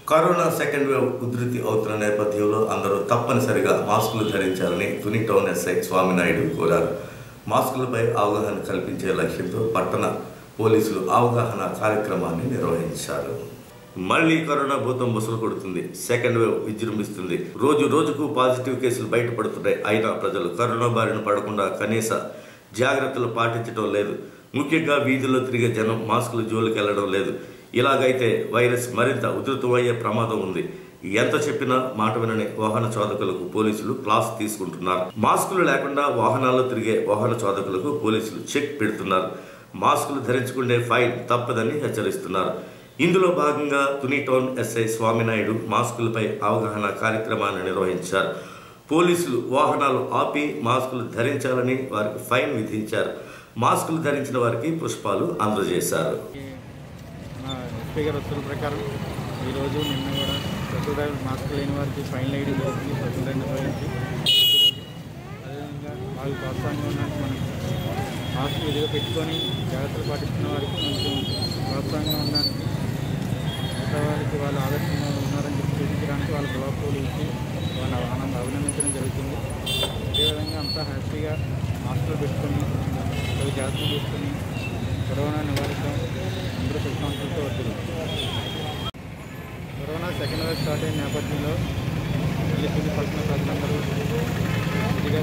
corona second wave ఉధృతి అవుతున్న నేపథ్యంలో అందరూ తప్పనిసరిగా మాస్కులు ధరించాలని తుని టౌన్ ఎస్ఐ స్వామినాయుడు కోరారు మాస్కులపై అవగాహన కల్పించే లక్ష్యంతో పట్టణ పోలీసులు అవగాహన కార్యక్రమాన్ని నిర్వహించారు మళ్ళీ కరోనా భూతం ముసలు కొడుతుంది సెకండ్ వేవ్ విజృంభిస్తుంది రోజు రోజుకు పాజిటివ్ కేసులు బయటపడుతున్నాయి అయినా ప్రజలు కరోనా బారిన పడకుండా కనీస జాగ్రత్తలు పాటించడం లేదు ముఖ్యంగా వీధుల్లో తిరిగే జనం మాస్కులు జోలికి వెళ్లడం లేదు ఇలాగైతే వైరస్ మరింత ఉధృతమయ్యే ప్రమాదం ఉంది ఎంత చెప్పినా మాట వినని వాహన చోదకులకు పోలీసులు క్లాస్ తీసుకుంటున్నారు మాస్కులు లేకుండా వాహనాల్లో తిరిగే వాహన చోదకులకు పోలీసులు చెక్ పెడుతున్నారు మాస్కులు ధరించుకుంటే ఫైన్ తప్పదని హెచ్చరిస్తున్నారు ఇందులో భాగంగా తుని టౌన్ ఎస్ఐ స్వామినాయుడు మాస్కులపై అవగాహన కార్యక్రమాన్ని నిర్వహించారు పోలీసులు వాహనాలు ఆపి మాస్కులు ధరించాలని వారికి ఫైన్ విధించారు మాస్కులు ధరించిన వారికి పుష్పాలు అందజేశారు మన ఎస్పీ గారి ఉత్తర్వుల ప్రకారం ఈరోజు నిన్న కూడా బస్సు డ్రైవర్ మాస్క్ లేని వారికి ఫైన్ వేయడం జరుగుతుంది బస్సు డ్రైవర్ నిర్వహించి అదేవిధంగా వాళ్ళు ప్రోత్సాహంగా ఉన్నట్టు మనం మాస్క్ విధిగా పెట్టుకొని జాగ్రత్తలు పాటిస్తున్న వారికి కొంచెం ప్రోత్సాహంగా ఉండడానికి మిగతా వారికి వాళ్ళు ఆదర్శంగా ఉన్నారని చెప్పి చూపించడానికి వాళ్ళ గులాబ్ పూలు ఇచ్చి వాళ్ళ ఆనంద అభినందించడం జరుగుతుంది అదేవిధంగా అంతా హ్యాపీగా మాస్కులు పెట్టుకొని తగు జాగ్రత్తలు తీసుకొని కరోనా నివారిద్దాం అందరూ సుఖాంతులతో వద్దు కరోనా సెకండ్ వేవ్ స్టార్ట్ అయిన నేపథ్యంలో మళ్ళీ కొన్ని పడుతున్న ప్రజలందరూ ఇదిగా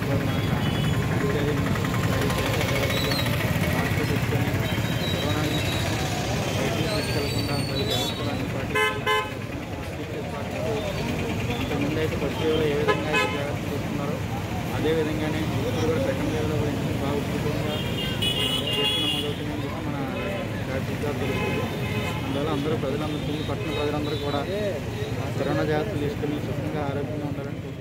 మాస్క్ పెట్టుకొని కరోనాని బయటికి తీసుకెళ్లకుండా తగు జాగ్రత్తలన్నీ పాటించాలి ఇంతకుముందు అయితే ఫస్ట్ వేవ్లో ఏ విధంగా అయితే జాగ్రత్తలు తీసుకున్నారో అదే విధంగానే ఇప్పుడు కూడా సెకండ్ వేవ్లో గురించి బాగా ఉధృతంగా కేసులు నమోదవుతున్నాయని చెప్పి మన జాగ్రత్తగా తెలుస్తుంది అందువల్ల అందరూ ప్రజలందరూ తిరిగి పట్టణ ప్రజలందరూ కూడా కరోనా జాగ్రత్తలు తీసుకుని సుఖంగా ఆరోగ్యంగా ఉండాలని